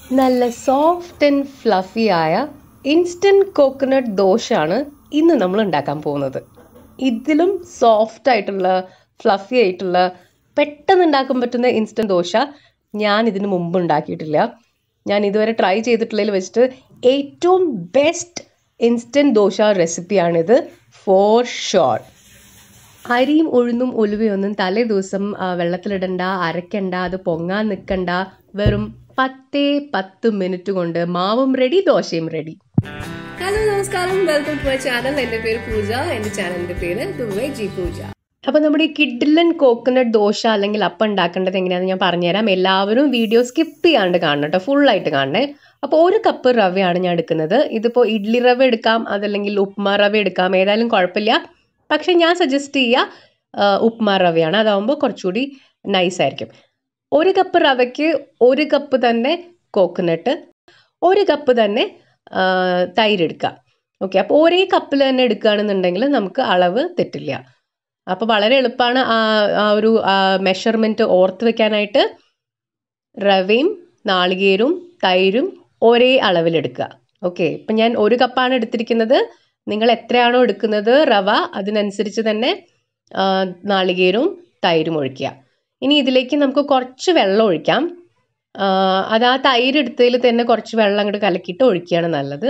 നല്ല soft and fluffy ആയ instant coconut ദോശയാണ് ഇന്ന് നമ്മൾ ഉണ്ടാക്കാൻ പോകുന്നത് ഇതിലും സോഫ്റ്റ് ആയിട്ടുള്ള ഫ്ലഫി ആയിട്ടുള്ള പെട്ടെന്ന് ഉണ്ടാക്കാൻ പറ്റുന്ന ഇൻസ്റ്റൻറ്റ് ദോശ ഞാൻ ഇതിന് മുമ്പ് ഉണ്ടാക്കിയിട്ടില്ല ഞാൻ ഇതുവരെ ട്രൈ ചെയ്തിട്ടുള്ളതിൽ വെച്ചിട്ട് ഏറ്റവും ബെസ്റ്റ് ഇൻസ്റ്റൻറ്റ് ദോശ റെസിപ്പിയാണിത് ഫോർ ഷുവർ അരിയും ഉഴുന്നും ഉലുവയൊന്നും തലേ ദിവസം ആ, വെള്ളത്തിലിടണ്ട അരയ്ക്കണ്ട അത് പൊങ്ങാൻ നിൽക്കണ്ട വെറും പത്തേ പത്ത് മിനിറ്റ് കൊണ്ട് മാവും റെഡി ദോശയും റെഡി ഹലോ നമസ്കാരം വെൽക്കം ടു മൈ ചാനൽ എന്റെ പേര് പൂജ എന്റെ ചാനലിന്റെ പേര് ദുബൈ ജി പൂജ അപ്പോൾ നമ്മുടെ ഈ കിഡിലൻ കോക്കനട്ട് ദോശ അല്ലെങ്കിൽ അപ്പം ഉണ്ടാക്കേണ്ടത് എങ്ങനെയാണെന്ന് ഞാൻ പറഞ്ഞുതരാം എല്ലാവരും വീഡിയോ സ്കിപ്പ് ചെയ്യാണ്ട് കാണണം കേട്ടോ ഫുള്ളായിട്ട് കാണണേ അപ്പോൾ ഒരു കപ്പ് റവയാണ് ഞാൻ എടുക്കുന്നത് ഇതിപ്പോൾ ഇഡ്ലി റവ എടുക്കാം അതല്ലെങ്കിൽ ഉപ്മാ റവ എടുക്കാം ഏതായാലും കുഴപ്പമില്ല പക്ഷേ ഞാൻ സജസ്റ്റ് ചെയ്യുക ആ, ഉപ്മാ റവയാണ് അതാവുമ്പോൾ കുറച്ചുകൂടി നൈസ് ആയിരിക്കും ഒരു കപ്പ് റവയ്ക്ക് ഒരു കപ്പ് തന്നെ കോക്കനട്ട് ഒരു കപ്പ് തന്നെ ആ, തൈര് എടുക്കുക ഓക്കെ അപ്പോൾ ഒരേ കപ്പിൽ തന്നെ എടുക്കുകയാണെന്നുണ്ടെങ്കിൽ നമുക്ക് അളവ് തെറ്റില്ല അപ്പോൾ വളരെ എളുപ്പമാണ് ആ ആ ഒരു മെഷർമെൻറ്റ് ഓർത്ത് വെക്കാനായിട്ട് റവയും നാളികേരവും തൈരും ഒരേ അളവിലെടുക്കുക ഓക്കെ ഇപ്പം ഞാൻ ഒരു കപ്പാണ് എടുത്തിരിക്കുന്നത് നിങ്ങൾ എത്രയാണോ എടുക്കുന്നത് റവ അതിനനുസരിച്ച് തന്നെ ആ, നാളികേരവും തൈരും ഒഴിക്കുക ഇനി ഇതിലേക്ക് നമുക്ക് കുറച്ച് വെള്ളം ഒഴിക്കാം ആ, അത് ആ തൈര് എടുത്തതിൽ തന്നെ കുറച്ച് വെള്ളം അങ്ങോട്ട് കലക്കിയിട്ട് ഒഴിക്കുകയാണ് നല്ലത്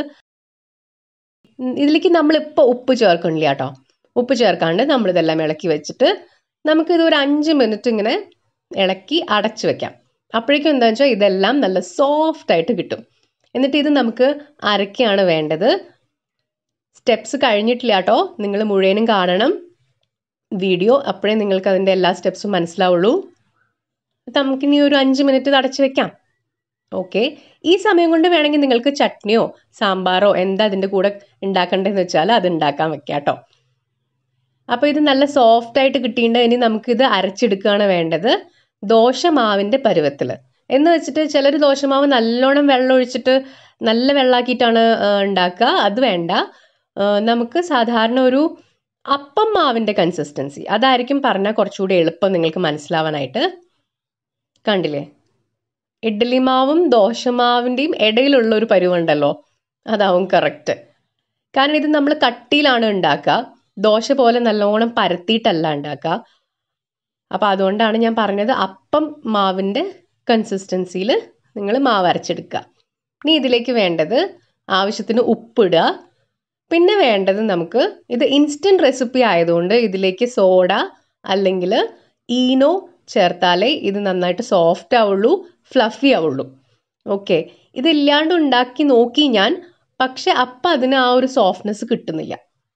ഉം, ഇതിലേക്ക് നമ്മളിപ്പോൾ ഉപ്പ് ചേർക്കണില്ല കേട്ടോ ഉപ്പ് ചേർക്കാണ്ട് നമ്മളിതെല്ലാം ഇളക്കി വെച്ചിട്ട് നമുക്കിത് ഒരു അഞ്ച് മിനിറ്റ് ഇങ്ങനെ ഇളക്കി അടച്ചു വെക്കാം അപ്പോഴേക്കും എന്താണെന്ന് വെച്ചാൽ ഇതെല്ലാം നല്ല സോഫ്റ്റ് ആയിട്ട് കിട്ടും എന്നിട്ട് ഇത് നമുക്ക് അരയ്ക്കാണ് വേണ്ടത് സ്റ്റെപ്സ് കഴിഞ്ഞിട്ടില്ല കേട്ടോ നിങ്ങൾ മുഴുവനും കാണണം വീഡിയോ അപ്പോഴേ നിങ്ങൾക്ക് അതിൻ്റെ എല്ലാ സ്റ്റെപ്സും മനസ്സിലാവുള്ളൂ നമുക്കിനി ഒരു അഞ്ച് മിനിറ്റ് ഇത് അടച്ചു വെക്കാം ഓക്കെ ഈ സമയം കൊണ്ട് വേണമെങ്കിൽ നിങ്ങൾക്ക് ചട്നിയോ സാമ്പാറോ എന്താ അതിൻ്റെ കൂടെ ഉണ്ടാക്കേണ്ടതെന്ന് വെച്ചാൽ അത് ഉണ്ടാക്കാൻ വെക്കാം കേട്ടോ അപ്പോൾ ഇത് നല്ല സോഫ്റ്റ് ആയിട്ട് കിട്ടിയിട്ട് ഇനി നമുക്കിത് അരച്ചെടുക്കുകയാണ് വേണ്ടത് ദോശമാവിൻ്റെ പരുവത്തിൽ എന്ന് വെച്ചിട്ട് ചിലർ ദോശമാവ് നല്ലോണം വെള്ളം ഒഴിച്ചിട്ട് നല്ല വെള്ളമാക്കിയിട്ടാണ് ആ, ഉണ്ടാക്കുക അത് വേണ്ട ആ, നമുക്ക് സാധാരണ ഒരു അപ്പം മാവിൻ്റെ കൺസിസ്റ്റൻസി അതായിരിക്കും പറഞ്ഞാൽ കുറച്ചുകൂടി എളുപ്പം നിങ്ങൾക്ക് മനസ്സിലാവാനായിട്ട് കണ്ടില്ലേ ഇഡ്ഡലി മാവും ദോശമാവിൻ്റെയും ഇടയിലുള്ള ഒരു പരുവുണ്ടല്ലോ അതാവും കറക്റ്റ് കാരണം ഇത് നമ്മൾ കട്ടിയിലാണ് ഉണ്ടാക്കുക ദോശ പോലെ നല്ലോണം പരത്തിയിട്ടല്ല ഉണ്ടാക്കുക അപ്പോൾ അതുകൊണ്ടാണ് ഞാൻ പറഞ്ഞത് അപ്പം മാവിൻ്റെ കൺസിസ്റ്റൻസിയിൽ നിങ്ങൾ മാവ് അരച്ചെടുക്കുക ഇനി ഇതിലേക്ക് വേണ്ടത് ആവശ്യത്തിന് ഉപ്പിടുക പിന്നെ വേണ്ടത് നമുക്ക് ഇത് ഇൻസ്റ്റൻറ്റ് റെസിപ്പി ആയതുകൊണ്ട് ഇതിലേക്ക് സോഡ അല്ലെങ്കിൽ ഈനോ ചേർത്താലേ ഇത് നന്നായിട്ട് സോഫ്റ്റ് ആവുള്ളൂ ഫ്ലഫി ആവുള്ളൂ ഓക്കെ ഇതില്ലാണ്ട് ഉണ്ടാക്കി നോക്കി ഞാൻ പക്ഷെ അപ്പം അതിന് ആ ഒരു സോഫ്റ്റ്നെസ് കിട്ടുന്നില്ല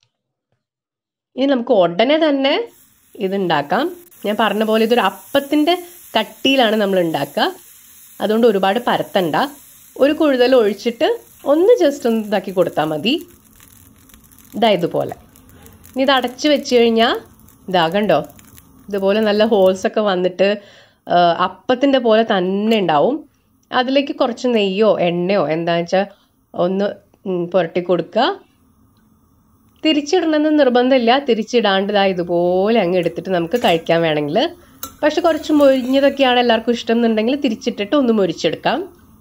ഇനി നമുക്ക് ഉടനെ തന്നെ ഇതുണ്ടാക്കാം ഞാൻ പറഞ്ഞ പോലെ ഇതൊരു അപ്പത്തിൻ്റെ കട്ടിയിലാണ് നമ്മൾ ഉണ്ടാക്കുക അതുകൊണ്ട് ഒരുപാട് പരത്തണ്ട ഒരു കുഴുതൽ ഒഴിച്ചിട്ട് ഒന്ന് ജസ്റ്റ് ഒന്ന് ഇതാക്കി കൊടുത്താൽ മതി ഇതാ ഇതുപോലെ ഇനി ഇത് അടച്ച് വെച്ച് കഴിഞ്ഞാൽ ഇതാ കണ്ടോ ഇതുപോലെ നല്ല ഹോൾസ് ഒക്കെ വന്നിട്ട് അപ്പത്തിൻ്റെ പോലെ തന്നെ ഉണ്ടാവും അതിലേക്ക് കുറച്ച് നെയ്യോ എണ്ണയോ എന്താണെന്ന് വെച്ചാൽ ഒന്ന് ഉം, പുരട്ടി കൊടുക്കുക തിരിച്ചിടണമെന്ന് നിർബന്ധമില്ല തിരിച്ചിടാണ്ട് ഇതാ ഇതുപോലെ അങ്ങ് എടുത്തിട്ട് നമുക്ക് കഴിക്കാൻ വേണമെങ്കിൽ പക്ഷെ കുറച്ച് മൊരിഞ്ഞതൊക്കെയാണ് എല്ലാവർക്കും ഇഷ്ടം എന്നുണ്ടെങ്കിൽ തിരിച്ചിട്ടിട്ട് ഒന്ന് മൊരിച്ചെടുക്കാം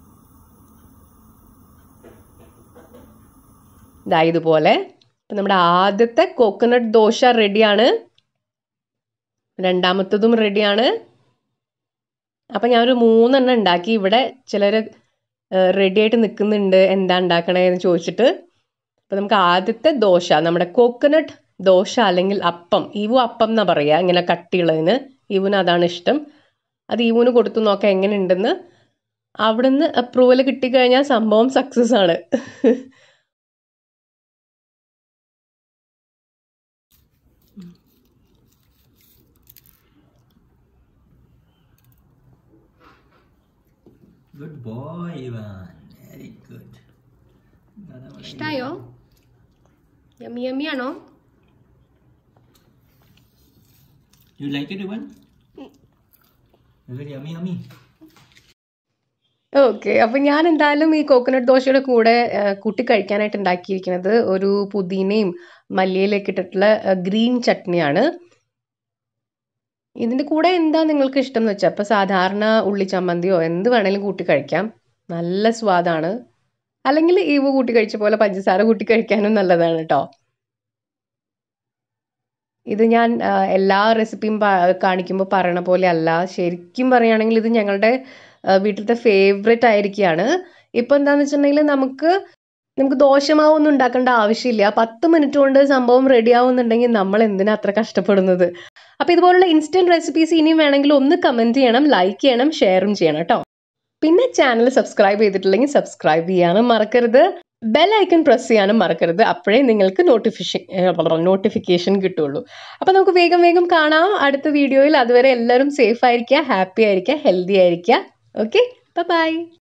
ഇതാ ഇതുപോലെ ഇപ്പം നമ്മുടെ ആദ്യത്തെ കോക്കനട്ട് ദോശ റെഡിയാണ് രണ്ടാമത്തതും റെഡിയാണ് അപ്പം ഞാനൊരു മൂന്നെണ്ണം ഉണ്ടാക്കി ഇവിടെ ചിലർ റെഡി ആയിട്ട് നിൽക്കുന്നുണ്ട് എന്താ ഉണ്ടാക്കണേന്ന് ചോദിച്ചിട്ട് അപ്പോൾ നമുക്ക് ആദ്യത്തെ ദോശ നമ്മുടെ കോക്കനട്ട് ദോശ അല്ലെങ്കിൽ അപ്പം ഈവു അപ്പം എന്നാ പറയുക ഇങ്ങനെ കട്ടിയുള്ളതിന് ഈവുന് അതാണ് ഇഷ്ടം അത് ഈവുന് കൊടുത്തു നോക്കാം എങ്ങനെയുണ്ടെന്ന് അവിടുന്ന് അപ്രൂവൽ കിട്ടിക്കഴിഞ്ഞാൽ സംഭവം സക്സസ് ആണ് Good boy, Ivan. Very good. ദാദാ വളരെ ഇഷ്ടായോ യമ്മി യമ്മി ആണോ You like it, Ivan? Very yummy, yummy. Okay അപ്പം ഞാൻ എന്തായാലും ഈ കോക്കനട്ട് ദോശയുടെ കൂടെ ആ, കൂട്ടി കഴിക്കാനായിട്ട് ഉണ്ടാക്കിയിരിക്കുന്നത് ഒരു പുതിനയും മല്ലിയിലൊക്കെ ഇട്ടിട്ടുള്ള ഗ്രീൻ ചട്നിയാണ് ഇതിൻ്റെ കൂടെ എന്താ നിങ്ങൾക്ക് ഇഷ്ടം എന്ന് വെച്ചാൽ ഇപ്പോൾ സാധാരണ ഉള്ളി ചമ്മന്തിയോ എന്ത് വേണേലും കൂട്ടി കഴിക്കാം നല്ല സ്വാദാണ് അല്ലെങ്കിൽ ഈവ് കൂട്ടി കഴിച്ച പോലെ പഞ്ചസാര കൂട്ടി കഴിക്കാനും നല്ലതാണ് കേട്ടോ ഇത് ഞാൻ ആ, എല്ലാ റെസിപ്പിയും കാണിക്കുമ്പോൾ പറയണ പോലെ അല്ല ശരിക്കും പറയുകയാണെങ്കിൽ ഇത് ഞങ്ങളുടെ ആ, വീട്ടിലത്തെ ഫേവറേറ്റ് ആയിരിക്കുകയാണ് ഇപ്പം എന്താണെന്ന് വെച്ചിട്ടുണ്ടെങ്കിൽ നമുക്ക് നമുക്ക് ദോശമാവൊന്നും ഉണ്ടാക്കേണ്ട ആവശ്യമില്ല പത്ത് മിനിറ്റ് കൊണ്ട് സംഭവം റെഡി ആവുന്നുണ്ടെങ്കിൽ നമ്മൾ എന്തിനാ അത്ര കഷ്ടപ്പെടുന്നത് അപ്പോൾ ഇതുപോലുള്ള ഇൻസ്റ്റൻറ്റ് റെസിപ്പീസ് ഇനിയും വേണമെങ്കിൽ ഒന്ന് കമൻറ്റ് ചെയ്യണം ലൈക്ക് ചെയ്യണം ഷെയറും ചെയ്യണം കേട്ടോ പിന്നെ ചാനൽ സബ്സ്ക്രൈബ് ചെയ്തിട്ടില്ലെങ്കിൽ സബ്സ്ക്രൈബ് ചെയ്യാനും മറക്കരുത് ബെൽ ഐക്കൺ പ്രസ് ചെയ്യാനും മറക്കരുത് അപ്പോഴേ നിങ്ങൾക്ക് നോട്ടിഫിക്കേഷൻ നോട്ടിഫിക്കേഷൻ കിട്ടുള്ളൂ അപ്പോൾ നമുക്ക് വേഗം വേഗം കാണാം അടുത്ത വീഡിയോയിൽ അതുവരെ എല്ലാവരും സേഫ് ആയിരിക്കുക ഹാപ്പി ആയിരിക്കുക ഹെൽത്തി ആയിരിക്കുക ഓക്കെ ബൈ